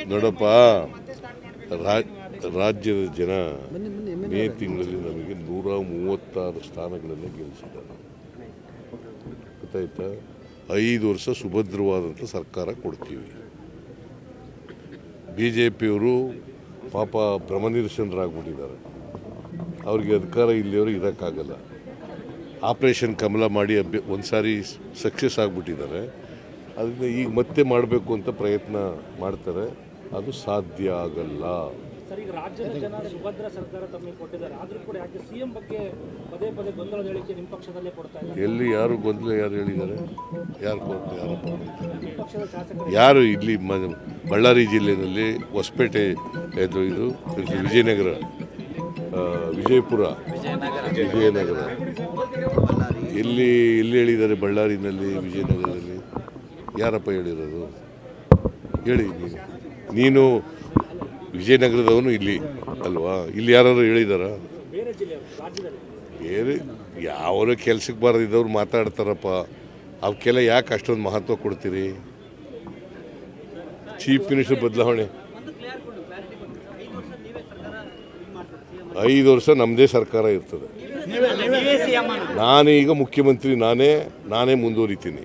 ನೋಡಪ್ಪ ರಾಜ್- ರಾಜ್ಯದ ಜನ ಮೇ ತಿಂಗಳಲ್ಲಿ ನಮಗೆ ನೂರ ಮೂವತ್ತಾರು ಸ್ಥಾನಗಳನ್ನು ಗೆಲ್ಲಿಸಿದ್ದಾರೆ ಗೊತ್ತಾಯ್ತಾ ಐದು ವರ್ಷ ಸುಭದ್ರವಾದಂಥ ಸರ್ಕಾರ ಕೊಡ್ತೀವಿ ಬಿ ಜೆ ಪಿಯವರು ಪಾಪ ಭ್ರಮನಿರಸನರಾಗ್ಬಿಟ್ಟಿದ್ದಾರೆ ಅವ್ರಿಗೆ ಅಧಿಕಾರ ಇಲ್ಲಿಯವರು ಇರೋಕ್ಕಾಗಲ್ಲ ಆಪ್ರೇಷನ್ ಕಮಲ ಮಾಡಿ ಅಭ್ಯ ಒಂದು ಸಾರಿ ಸಕ್ಸಸ್ ಆಗಿಬಿಟ್ಟಿದ್ದಾರೆ ಅದರಿಂದ ಈಗ ಮತ್ತೆ ಮಾಡಬೇಕು ಅಂತ ಪ್ರಯತ್ನ ಮಾಡ್ತಾರೆ ಅದು ಸಾಧ್ಯ ಆಗಲ್ಲ ಸರ್ ಈಗ ರಾಜ್ಯದ ಜನ ಸುಭದ್ರ ಸರ್ಕಾರ ತಮಗೆ ಕೊಟ್ಟಿದ್ದಾರೆ ಆದ್ರೂ ಕೂಡ ಯಾಕೆ ಸಿಎಂ ಬಗ್ಗೆ ಪದೇ ಪದೇ ಗೊಂದಲದ ಹೇಳಿಕೆ ನಿಮ್ಮ ಪಕ್ಷದಲ್ಲೇ ಕೊಡ್ತಾ ಇಲ್ಲ ಎಲ್ಲಿ ಯಾರು ಗೊಂದಲ ಯಾರು ಹೇಳಿದ್ದಾರೆ ಯಾರು ಕೊಟ್ಟು ಯಾರಪ್ಪ ಹೇಳಿದ್ದಾರೆ? ನಿಮ್ಮ ಪಕ್ಷದ ಶಾಸಕರು ಯಾರು ಇಲ್ಲಿ ಮ ಬಳ್ಳಾರಿ ಜಿಲ್ಲೆಯಲ್ಲಿ ಹೊಸಪೇಟೆ ಇದು ಇದು ವಿಜಯನಗರ ಆ, ವಿಜಯಪುರ ವಿಜಯನಗರ ಎಲ್ಲಿ ಎಲ್ಲಿ ಹೇಳಿದ್ದಾರೆ ಬಳ್ಳಾರಿನಲ್ಲಿ ವಿಜಯನಗರದಲ್ಲಿ ಯಾರಪ್ಪ ಹೇಳಿರೋದು ಹೇಳಿ ನೀನು ನೀನು ವಿಜಯನಗರದವನು ಇಲ್ಲಿ ಅಲ್ವಾ ಇಲ್ಲಿ ಯಾರು ಹೇಳಿದಾರಾ ಬೇರೆ ಜಿಲ್ಲೆಯವರು ರಾಜ್ಯದಲ್ಲಿ ಬೇರೆ ಯಾವ ಕೆಲ್ಸಕ್ಕೆ ಬಾರದಿದ್ದವ್ರು ಮಾತಾಡ್ತಾರಪ್ಪ ಅವಕ್ಕೆಲ್ಲ ಯಾಕೆ ಅಷ್ಟೊಂದು ಮಹತ್ವ ಕೊಡ್ತೀರಿ ಚೀಫ್ ಮಿನಿಸ್ಟರ್ ಬದಲಾವಣೆ ಐದು ವರ್ಷ ನಮ್ಮದೇ ಸರ್ಕಾರ ಇರ್ತದೆ ನಾನೀಗ ಮುಖ್ಯಮಂತ್ರಿ ನಾನೇ ನಾನೇ ಮುಂದುವರಿತೀನಿ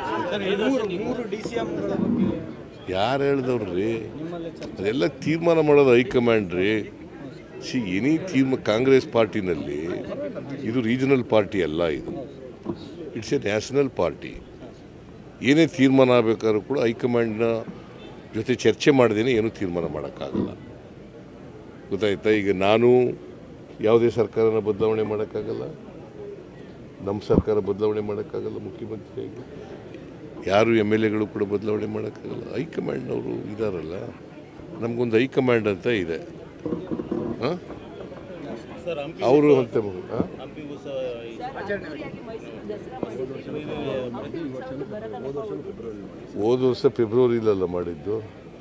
ಯಾರು ಹೇಳ್ದವ್ರಿ ಅದೆಲ್ಲ ತೀರ್ಮಾನ ಮಾಡೋದು ಹೈಕಮಾಂಡ್ ರೀ ಸಿ ಎನಿ ತೀರ್ಮ ಕಾಂಗ್ರೆಸ್ ಪಾರ್ಟಿನಲ್ಲಿ ಇದು ರೀಜನಲ್ ಪಾರ್ಟಿ ಅಲ್ಲ ಇದು ಇಟ್ಸ್ ಎ ನ್ಯಾಷನಲ್ ಪಾರ್ಟಿ ಏನೇ ತೀರ್ಮಾನ ಆಗಬೇಕಾದ್ರೂ ಕೂಡ ಹೈಕಮಾಂಡ್ನ ಜೊತೆ ಚರ್ಚೆ ಮಾಡ್ದೇನೆ ಏನೂ ತೀರ್ಮಾನ ಮಾಡೋಕ್ಕಾಗಲ್ಲ ಗೊತ್ತಾಯ್ತಾ ಈಗ ನಾನು ಯಾವುದೇ ಸರ್ಕಾರನ ಬದಲಾವಣೆ ಮಾಡೋಕ್ಕಾಗಲ್ಲ ನಮ್ಮ ಸರ್ಕಾರ ಬದಲಾವಣೆ ಮಾಡೋಕ್ಕಾಗಲ್ಲ ಮುಖ್ಯಮಂತ್ರಿಯಾಗಿ ಯಾರು ಎಮ್ ಎಲ್ ಎಗಳು ಕೂಡ ಬದಲಾವಣೆ ಮಾಡೋಕ್ಕಾಗಲ್ಲ ಹೈಕಮಾಂಡ್ನವರು ಇದಾರಲ್ಲ ನಮಗೊಂದು ಹೈಕಮಾಂಡ್ ಅಂತ ಇದೆ ಹಾಂ ಅವರು ಅಂತ ಹಾಂ ಹೋದ ವರ್ಷ ಫೆಬ್ರವರಿಲಲ್ಲ ಮಾಡಿದ್ದು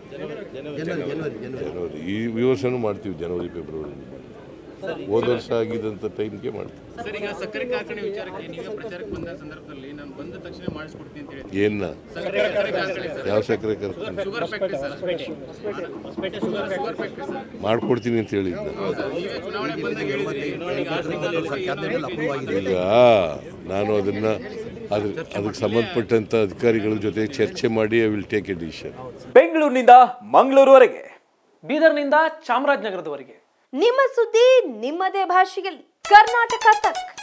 ಜನವರಿ ಈ ಈ ವರ್ಷನೂ ಮಾಡ್ತೀವಿ ಜನವರಿ ಫೆಬ್ರವರಿ ಹೋದ ವರ್ಷ ಆಗಿದ್ದಂಥ ಟೈಮ್ಗೆ ಮಾಡ್ತೀವಿ ಸರ್ ಈಗ ಸಕ್ಕರೆ ಕಾರ್ಖಾನೆ ವಿಚಾರಕ್ಕೆ ನೀವೇ ಪ್ರಚಾರಕ್ಕೆ ಬಂದ ಸಂದರ್ಭದಲ್ಲಿ ನಾನು ಬಂದ ತಕ್ಷಣ ಮಾಡಿಸ್ಕೊಡ್ತೀನಿ ಅಂತ ಹೇಳಿ ಏನ ಸಕ್ಕರೆ ಸಕ್ಕರೆ ಕಾರ್ಖಾನೆ ಸರ್ ಯಾವ ಸಕ್ಕರೆ ಕಾರ್ಖಾನೆ sugar factory sir sugar sugar factory sir ಮಾಡ್ಕೊಡ್ತೀನಿ ಅಂತ ಹೇಳಿದ್ದ ನೀವೇ ಚುನಾವಣೆ ಬಂದಾಗ ಹೇಳಿದ್ರಿ ಈಗ ಆರು ತಿಂಗಳಲ್ಲಿ ಈಗ ನಾನು ಅದನ್ನ ಅದ್ರ ಅದಕ್ಕೆ ಸಂಬಂಧಪಟ್ಟಂಥ ಅಧಿಕಾರಿಗಳ ಜೊತೆ ಚರ್ಚೆ ಮಾಡಿ I will take a decision ಬೆಂಗಳೂರಿನಿಂದ ಮಂಗಳೂರುವರೆಗೆ ಬೀದರ್ನಿಂದ ಚಾಮರಾಜನಗರದವರೆಗೆ ನಿಮ್ಮ ಸುದ್ದಿ ನಿಮ್ಮದೇ ಭಾಷೆಯಲ್ಲಿ ಕರ್ನಾಟಕ ತಕ್